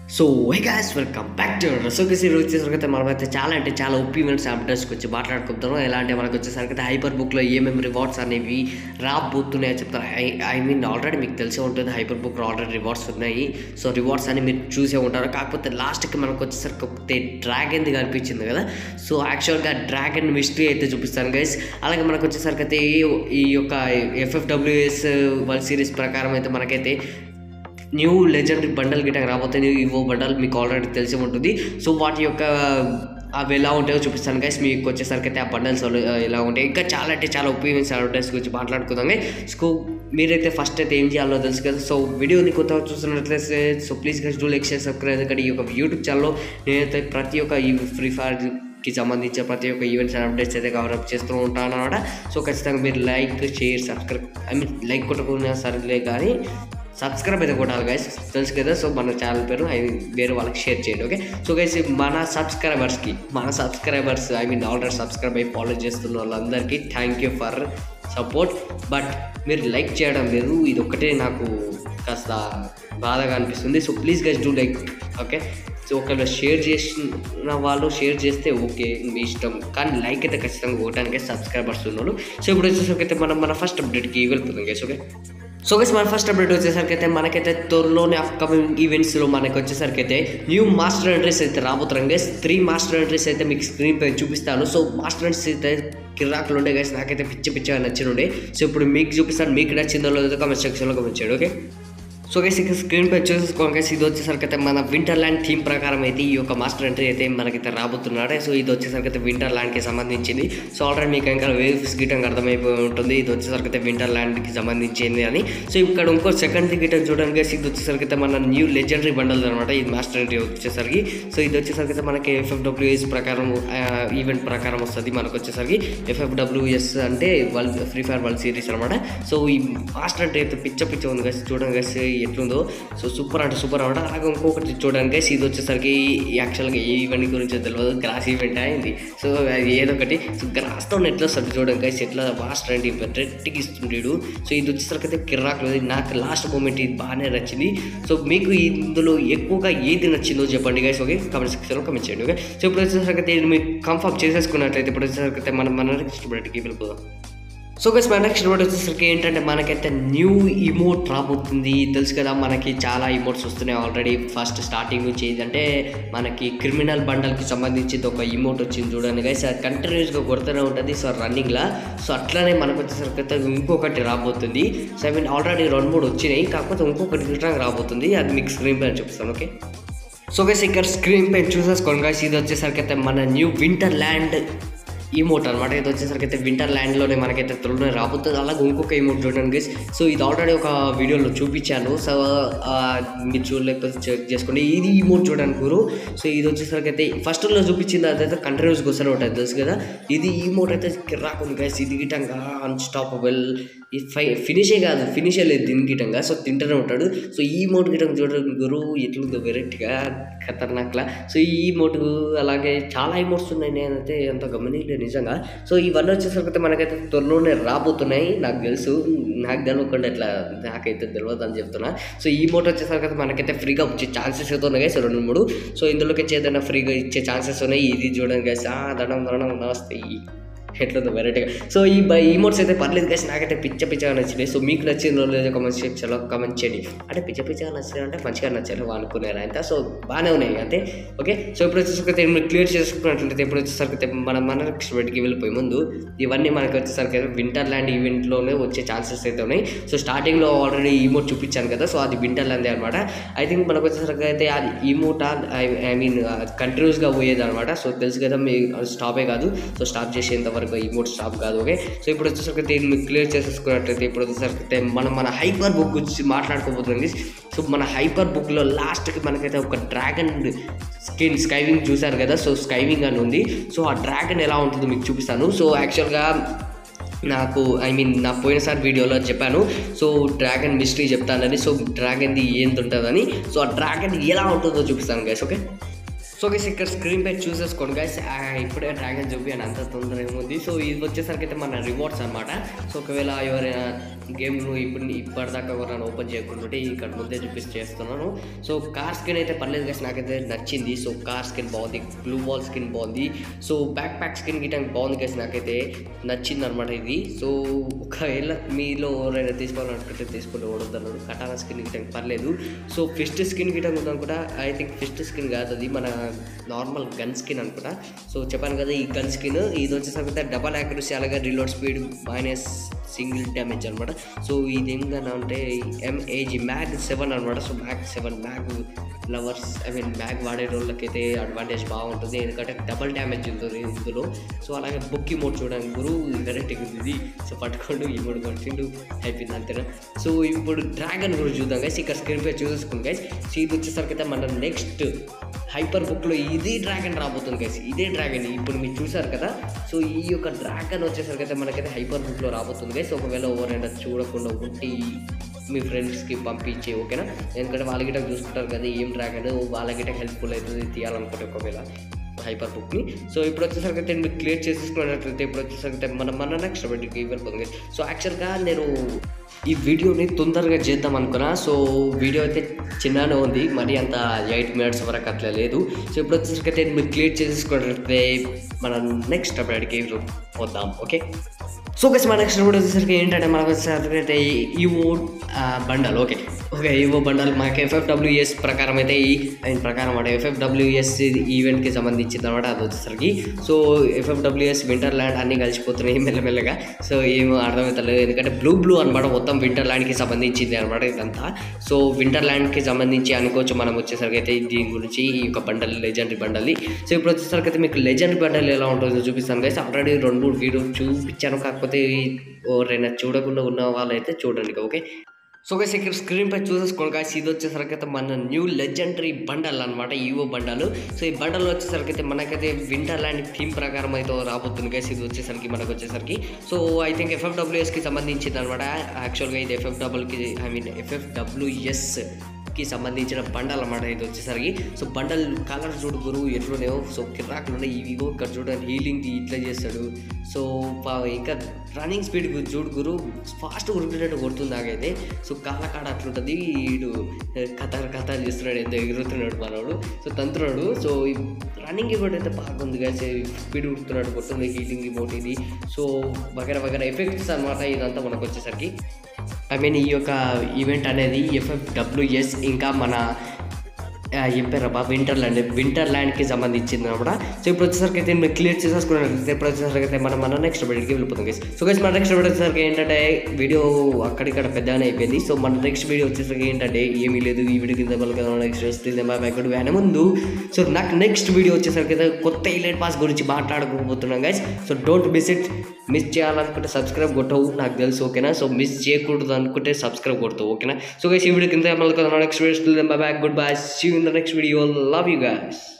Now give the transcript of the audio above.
so hi guys welcome back to రసోకేసి రోజు వచ్చేసరికి మనమైతే చాలా అంటే చాలా ఒపీనియన్స్ అప్డేట్స్ గురించి మాట్లాడుకుంటాం ఎలా అంటే మనకు వచ్చేసరికి అయితే హైపర్ బుక్లో ఏమేమి రివార్డ్స్ అనేవి రాబోతున్నాయో చెప్తారు ఐ ఐ మీన్ ఆల్రెడీ మీకు తెలిసే ఉంటుంది హైపర్ బుక్లో ఆల్రెడీ రివార్డ్స్ ఉన్నాయి సో రివార్డ్స్ అని మీరు చూసే ఉంటారు కాకపోతే లాస్ట్కి మనకు వచ్చేసరికి ఒకటి డ్రాగన్ది కనిపించింది కదా సో యాక్చువల్గా డ్రాగన్ మిస్టరీ అయితే చూపిస్తాను గైస్ అలాగే మనకు వచ్చేసరికి అయితే ఈ- ఈ యొక్క ఎఫ్ఎఫ్డబ్ల్యూఎస్ వాళ్ళ సిరీస్ ప్రకారం అయితే మనకైతే న్యూ లెజెండరీ బండల్ గిట్ట రాబోతుంది ఇవో బండల్ మీకు ఆల్రెడీ తెలిసి ఉంటుంది సో వాటి యొక్క అవి ఎలా ఉంటాయో చూపిస్తాను గైస్ మీకు వచ్చేసరికి అయితే ఆ బండల్స్ ఎలా ఉంటాయి ఇంకా చాలా అంటే చాలా ఒపీనియన్స్ అడ్వర్టైజ్ గురించి మాట్లాడుకుందాం సో మీరైతే ఫస్ట్ అయితే ఏం చేయాలో తెలుసు కదా సో వీడియోని కొత్తగా చూస్తున్నట్లయితే so please guys do like share subscribe ఎందుకంటే ఈ యొక్క యూట్యూబ్ ఛానల్లో నేనైతే ప్రతి ఒక్క ఈ ఫ్రీ ఫైర్ కి సంబంధించిన ప్రతి ఒక్క ఈవెంట్స్ అండ్ అప్డేట్స్ అయితే కవర్ అప్ చేస్తూ ఉంటాను అనమాట సో ఖచ్చితంగా మీరు like share subscribe I mean like కొట్టుకున్నా సరేలే కానీ సబ్స్క్రైబ్ అయితే కొట్టాలి గైస్ తెలుసు కదా సో మన ఛానల్ పేరు ఐ మీన్ వేరే వాళ్ళకి షేర్ చేయండి ఓకే సో గైస్ మన సబ్స్క్రైబర్స్కి మన subscribers I mean already subscribe అయ్యి ఫాలో చేస్తున్న వాళ్ళందరికీ thank you for support but మీరు లైక్ చేయడం లేదు ఇది ఒక్కటే నాకు కాస్త బాధగా అనిపిస్తుంది so please guys do like okay so ఒకవేళ షేర్ చేసిన వాళ్ళు షేర్ చేస్తే ఓకే మీ ఇష్టం కానీ లైక్ అయితే ఖచ్చితంగా కొట్టడానికి సబ్స్క్రైబర్స్ ఉన్నారు సో ఇప్పుడు వచ్చేసరికి అయితే మనం మన ఫస్ట్ అప్డేట్కి వెళ్ళిపోతాం గైస్ ఓకే సో గైస్ మన ఫస్ట్ అప్డేట్ వచ్చేసరికి అయితే మనకైతే త్వరలోనే అప్కమింగ్ ఈవెంట్స్లో మనకి వచ్చేసరికి అయితే న్యూ మాస్టర్ ఎంట్రీస్ అయితే రాబోతున్నాం గైస్ త్రీ మాస్టర్ ఎంట్రీస్ అయితే మీకు స్క్రీన్ పై చూపిస్తాను సో మాస్టర్ ఎంట్రీస్ అయితే కిరాకులు ఉండే గైస్ నాకైతే పిచ్చి పిచ్చిగా నచ్చినుండే సో ఇప్పుడు మీకు చూపిస్తాను మీకు నచ్చిందో లేదో కామెంట్ సెక్షన్లో కామెంట్ చేయండి ఓకే సో గైస్ ఇక స్క్రీన్ పై చూసేసుకోండి గైస్ ఇది వచ్చేసరికి అయితే మన వింటర్ ల్యాండ్ థీమ్ ప్రకారం అయితే ఈ యొక్క మాస్టర్ ఎంట్రీ అయితే మనకైతే రాబోతున్నాడు సో ఇది వచ్చేసరికి అయితే వింటర్ ల్యాండ్కి సంబంధించింది సో ఆల్రెడీ మీకు ఇంకా వేవ్స్ గిటం అర్థమైపోయి ఉంటుంది ఇది వచ్చేసరికి అయితే వింటర్ ల్యాండ్కి సంబంధించింది అని సో ఇక్కడ ఇంకో సెకండ్ గిటం చూడండి గైస్ ఇది వచ్చేసరికి అయితే మన న్యూ లెజెండరీ బండల్ అనమాట ఇది మాస్టర్ ఎంట్రీ వచ్చేసరికి సో ఇది వచ్చేసరికి అయితే మనకి ఎఫ్ఎఫ్డబ్ల్యూఎస్ ప్రకారం ఈవెంట్ ప్రకారం వస్తుంది మనకు వచ్చేసరికి ఎఫ్ఎఫ్డబ్ల్యూఎస్ అంటే world free fire world series అనమాట సో ఈ మాస్టర్ అంటే అయితే పిచ్చ పిచ్చ ఉంది గైస్ చూడండి గైస్ ఎట్లుందో సో సూపర్ అంటే సూపర్ అనమాట అలాగే ఇంకొకటి చూడండి గైస్ ఇది వచ్చేసరికి యాక్చువల్గా ఏ ఈవెంట్ గురించి తెలియదు గ్రాస్ ఈవెంట్ అయింది సో అది ఏదో ఒకటి సో గ్రాస్తో ఎట్లా వస్తుంది చూడండి గైస్ ఎట్లా మాస్టర్ అంటే రెట్టికి ఇస్తుంటాడు సో ఇది వచ్చేసరికి అయితే కిరాక్ లేదు నాకు లాస్ట్ మూమెంట్ ఇది బాగానే నచ్చింది సో మీకు ఇందులో ఎక్కువగా ఏది నచ్చిందో చెప్పండి గైస్ ఓకే కామెంట్ సెక్షన్లో కామెంట్ చేయండి ఓకే సో ఇప్పుడు వచ్చేసరికి అయితే ఇది మీకు కన్ఫర్మ్ చేసేసుకున్నట్లయితే ఇప్పుడు వచ్చేసరికి అయితే మనం మన నెక్స్ట్ బయటికి వెళ్ళిపోదాం సో గైస్ మన నెక్స్ట్ వర్డ్ వచ్చేసరికి ఏంటంటే మనకైతే న్యూ ఇమోట్ రాబోతుంది తెలుసు కదా మనకి చాలా ఇమోట్స్ వస్తున్నాయి ఆల్రెడీ ఫస్ట్ స్టార్టింగ్ నుంచి ఏంటంటే మనకి క్రిమినల్ బండల్కి సంబంధించి ఒక ఇమోట్ వచ్చింది చూడండి గైస్ అది కంటిన్యూస్గా కొడుతూనే ఉంటుంది సో రన్నింగ్లా సో అట్లనే మనకు వచ్చేసరికి అయితే ఇంకొకటి రాబోతుంది సో ఐ మీన్ ఆల్రెడీ రెండు మూడు వచ్చినాయి కాకపోతే ఇంకొకటి రిటర్న్ రాబోతుంది అది మీకు స్క్రీన్ పైన చూపిస్తాను ఓకే సో గైస్ ఇక్కడ స్క్రీన్ పైన చూసేసుకోండి గైస్ ఇది వచ్చేసరికి అయితే మన న్యూ వింటర్ ల్యాండ్ ఈమోట్ అనమాట ఇది వచ్చేసరికి అయితే వింటర్ ల్యాండ్లోనే మనకైతే త్వరలో రాబోతుంది అలాగే ఇంకొక ఈమోట్ చూడండి గైస్ సో ఇది ఆల్రెడీ ఒక వీడియోలో చూపించాను సో ఆ, మీరు చూడలేకపోతే చెక్ చేసుకోండి ఇది ఈమోట్ చూడండి గురు సో ఇది వచ్చేసరికి అయితే ఫస్ట్లో చూపించింది అదైతే కంటిన్యూస్గా వస్తూనే ఉంటుంది తెలుసు కదా ఇది ఈమోట్ అయితే కిరాకుంది గైస్ ఇది గిటంగా అన్స్టాపబుల్ ఈ ఫై ఫినిషే కాదు ఫినిషే లేదు దీని గిటంగా సో తింటూనే ఉంటాడు సో ఈ మోట్ గిటంగా చూడండి గురు ఎట్లుందో వెరైటీగా ఖతర్నాక్లా సో ఈ మోటు అలాగే చాలా ఇమోట్స్ ఉన్నాయి నేనైతే అంత గమనించలేదు నిజంగా సో ఇవన్నీ వచ్చేసరికి అయితే మనకైతే త్వరలోనే రాబోతున్నాయి నాకు తెలుసు నాకు తెలియకుండా ఇట్లా నాకైతే తెలియదు అని చెప్తున్నా సో ఈ మోట్ వచ్చేసరికి అయితే మనకైతే ఫ్రీగా వచ్చే ఛాన్సెస్ అయితే ఉన్నాయి సో రెండు మూడు సో ఇందులోకి ఏదైనా ఫ్రీగా ఇచ్చే ఛాన్సెస్ ఉన్నాయి ఇది చూడండి గైస్ ఆ దండం దండం నమస్తే ఎట్లుందో వెరైటీగా సో ఈ బై ఈమోట్స్ అయితే పర్లేదు కానీ నాకైతే పిచ్చ పిచ్చగా నచ్చినాయి సో మీకు నచ్చిందో లేదో కామెంట్ సెక్షన్లో కామెంట్ చేయండి అంటే పిచ్చ పిచ్చగా నచ్చింది అంటే మంచిగా నచ్చారు అనుకున్నారు అంతా సో బాగానే ఉన్నాయి అంతే ఓకే సో ఇప్పుడు వచ్చేసరికి మీరు క్లియర్ చేసుకున్నట్లయితే ఇప్పుడు వచ్చేసరికి అయితే మనం మన నెక్స్ట్ బయటికి వెళ్ళిపోయే ముందు ఇవన్నీ మనకి వచ్చేసరికి అయితే వింటర్ ల్యాండ్ ఈవెంట్లోనే వచ్చే ఛాన్సెస్ అయితే ఉన్నాయి సో స్టార్టింగ్లో ఆల్రెడీ ఈమోట్ చూపించాను కదా సో అది వింటర్ ల్యాండ్ అనమాట ఐ థింక్ మనకు వచ్చేసరికి అయితే అది ఈమోట్ ఐ మీన్ కంటిన్యూస్గా పోయేది అనమాట సో తెలుసు కదా మీ స్టాపే కాదు సో స్టాప్ చేసేంత వరకు ఈమోట్ స్టాప్ కాదు ఓకే సో ఇప్పుడు వచ్చేసరికి దీన్ని మీరు క్లియర్ చేసేసుకున్నట్లయితే ఇప్పుడు వచ్చేసరికి అయితే మనం మన హైపర్ బుక్ గురించి మాట్లాడుకోబోతుంది సో మన హైపర్ బుక్లో లాస్ట్కి మనకైతే ఒక డ్రాగన్ స్కిన్ స్కైవింగ్ చూసారు కదా సో స్కైవింగ్ అని ఉంది సో ఆ డ్రాగన్ ఎలా ఉంటుందో మీకు చూపిస్తాను సో యాక్చువల్గా నాకు ఐ మీన్ నా పోయినసారి వీడియోలో చెప్పాను సో డ్రాగన్ మిస్టరీ చెప్తానని సో డ్రాగన్ది ఏంది ఉంటుందని సో ఆ డ్రాగన్ ఎలా ఉంటుందో చూపిస్తాను గైస్ ఓకే సో గైస్ ఇక్కడ స్క్రీన్ పై చూసేసుకోండి గైస్ ఇప్పుడే డ్రాగన్ చూపియాను అంత తొందర ఏముంది సో ఇది వచ్చేసరికి అయితే మన రివార్డ్స్ అనమాట సో ఒకవేళ ఎవరైనా గేమ్ను ఇప్పుడు ఇప్పటిదాకా ఎవరైనా ఓపెన్ చేయకుండా ఇక్కడ ముందే చూపిస్తే చేస్తున్నాను సో కార్ స్కిన్ అయితే పర్లేదు గైస్ నాకైతే నచ్చింది సో కార్ స్కిన్ బాగుంది బ్లూ బాల్ స్కిన్ బాగుంది సో బ్యాక్ ప్యాక్ స్కిన్ గిట్ట బాగుంది గైస్ నాకైతే నచ్చింది అనమాట ఇది సో ఒకవేళ మీలో ఎవరైనా తీసుకోవాలనుకుంటే తీసుకుంటే ఓడొద్దన్నాడు కటానా స్కిన్ గిట్ట పర్లేదు సో ఫిస్ట్ స్కిన్ గిట్ట ఉంది అనుకుంటా ఐ థింక్ ఫిస్ట్ స్కిన్ కాదు అది మన నార్మల్ గన్ స్కిన్ అనుకుంటా సో చెప్పాను కదా ఈ గన్ స్కిన్ ఇది వచ్చేసరికి డబల్ యాక్యురసీ అలాగే reload speed minus single damage అనమాట సో ఇది ఏంటన్నా అంటే ఎంఏజీ మ్యాగ్ సెవెన్ అనమాట so mag seven mag lovers I mean mag వాడే వాళ్ళకైతే అడ్వాంటేజ్ బాగుంటుంది ఎందుకంటే డబల్ డ్యామేజ్ ఉంటుంది ఇందులో సో అలాగే బుక్కి మోడ్ చూడడానికి గురు వెరైటీగా ఉంది ఇది సో పట్టుకోండు ఈ మూడు కొట్టిండు అయిపోయింది అంతేనా సో ఇప్పుడు డ్రాగన్ గురించి చూద్దాం గైస్ ఇక్కడ స్క్రీన్ పై చూసేసుకోండి గైస్ సో ఇది వచ్చేసరికి అయితే మన నెక్స్ట్ హైపర్ బుక్లో ఇది డ్రాగన్ రాబోతుంది గైస్ ఇదే డ్రాగన్ ఇప్పుడు మీరు చూసారు కదా సో ఈ యొక్క డ్రాగన్ వచ్చేసరికి అయితే మనకైతే హైపర్ బుక్లో రాబోతుంది గైస్ ఒకవేళ ఎవరైనా చూడకుండా ఉంటే మీ ఫ్రెండ్స్కి పంపించి ఓకేనా ఎందుకంటే వాళ్ళ గిట్ట చూసుకుంటారు కదా ఏం డ్రాగన్ వాళ్ళ గిట్ట హెల్ప్ఫుల్ అవుతుంది తీయాలనుకుంటే ఒకవేళ హైపర్ బుక్ని సో ఇప్పుడు వచ్చేసరికి అయితే మీరు క్లియర్ చేసేసుకున్నట్లయితే ఇప్పుడు వచ్చేసరికి అయితే మనం మన నెక్స్ట్ బయటికి వెళ్ళిపోతుంది సో యాక్చువల్గా నేను ఈ వీడియోని తొందరగా చేద్దాం అనుకున్నా సో వీడియో అయితే చిన్ననే ఉంది మరి అంత ఎయిట్ మినిట్స్ వరకు అట్లా లేదు సో ఇప్పుడు వచ్చేసరికి అయితే మీరు క్లియర్ చేసేసుకున్నట్లయితే మనం నెక్స్ట్ అప్డేట్కి పోద్దాం ఓకే సో గస్ మన నెక్స్ట్ కూడా వచ్చేసరికి ఏంటంటే మనకు వచ్చేసరికి అయితే evo bundle okay okay evo bundle మనకి ఎఫ్ఎఫ్డబ్ల్యూఎస్ ప్రకారం అయితే ఈ ఆయన ప్రకారం అంటే ఎఫ్ఎఫ్డబ్ల్యూఎస్ ఈవెంట్కి సంబంధించింది అనమాట అది వచ్చేసరికి సో ఎఫ్ఎఫ్డబ్ల్యూఎస్ వింటర్ ల్యాండ్ అన్నీ కలిసిపోతున్నాయి మెల్లమెల్లగా సో ఏమో అర్థమవుతలేదు ఎందుకంటే బ్లూ బ్లూ అనమాట మొత్తం వింటర్ ల్యాండ్కి సంబంధించింది అనమాట ఇదంతా సో వింటర్ ల్యాండ్కి సంబంధించి అనుకోవచ్చు మనం వచ్చేసరికి అయితే దీని గురించి ఈ యొక్క బండల్ లెజెండరీ బండల్ సో ఇప్పుడు వచ్చేసరికి అయితే మీకు లెజెండరీ బండల్ ఎలా ఉంటుందో చూపిస్తాను గైస్ ఆల్రెడీ రెండు మూడు వీడియో చూపించాను కాకపోతే ఎవరైనా చూడకుండా ఉన్న వాళ్ళైతే చూడండి ఓకే సో గైస్ ఇక్కడ స్క్రీన్ పై చూసేసుకోండి గాయస్ ఇది వచ్చేసరికి అయితే మన న్యూ లెజెండరీ బండల్ అనమాట ఈవో బండల్ సో ఈ బండల్ వచ్చేసరికి అయితే మనకైతే వింటర్ ల్యాండ్ థీమ్ ప్రకారం అయితే రాబోతుంది గైస్ ఇది వచ్చేసరికి మనకు వచ్చేసరికి సో ఐ థింక్ ఎఫ్ఎఫ్డబ్ల్యూఎస్కి సంబంధించింది అనమాట యాక్చువల్గా ఇది ఎఫ్ఎఫ్డబ్ల్యూకి ఐ మీన్ ఎఫ్ఎఫ్డబ్ల్యూఎస్ కి సంబంధించిన బండల్ అన్నమాట ఇది వచ్చేసరికి సో బండల్ కలర్ చూడు గురువు ఎట్లున్నాయో సో కిరాకులు ఉన్నాయి ఇవిగో ఇక్కడ చూడండి హీలింగ్ ఇట్లా చేస్తాడు సో పా- ఇంకా రన్నింగ్ స్పీడ్ చూడు గురు ఫాస్ట్ ఉరికినట్టు కొడుతుంది నాకైతే సో కాళ్ళ కాడ అట్లుంటుంది వీడు కథ కథలు చేస్తున్నాడు ఎంత ఎగురుతున్నాడు మనోడు సో తంతున్నాడు సో రన్నింగ్ ఇవ్వడం అయితే బాగుంది కదా స్పీడ్ ఉడుతున్నాడు కొడుతుంది హీలింగ్ ఇవ్వటి ఇది సో వగర వగర ఎఫెక్ట్స్ అనమాట ఇదంతా మనకు వచ్చేసరికి ఐ మీన్ ఈ యొక్క ఈవెంట్ అనేది ఎఫ్ఎఫ్డబ్ల్యూఎస్ ఇంకా మన ఆ, ఏం పేరబ్బా వింటర్ ల్యాండ్ వింటర్ ల్యాండ్కి సంబంధించింది అనమాట సో ఇప్పుడు వచ్చేసరికి అయితే మీరు క్లియర్ చేసేసుకున్నట్లయితే ఇప్పుడు వచ్చేసరికి అయితే మనం మన నెక్స్ట్ వీడియోకి వెళ్ళిపోతాం గైస్ సో గైస్ మన నెక్స్ట్ వీడియో వచ్చేసరికి ఏంటంటే వీడియో అక్కడిక్కడ పెద్దగానే అయిపోయింది సో మన నెక్స్ట్ వీడియో వచ్చేసరికి ఏంటంటే ఏమీ లేదు ఈ వీడియో కింద వాళ్ళకి నెక్స్ట్ వస్తుంది మా బ్యాక్ వేనే ముందు సో నాకు నెక్స్ట్ వీడియో వచ్చేసరికి అయితే కొత్త ఇలైట్ పాస్ గురించి మాట్లాడుకోబోతున్నాం guys so don't miss it miss చేయాలనుకుంటే సబ్స్క్రైబ్ కొట్టవు నాకు తెలుసు ఓకేనా సో మిస్ చేయకూడదు అనుకుంటే సబ్స్క్రైబ్ కొడతావు ఓకేనా సో గైస్ ఈ వీడియో కింద మళ్ళీ next video back goodbye see in the next video love you guys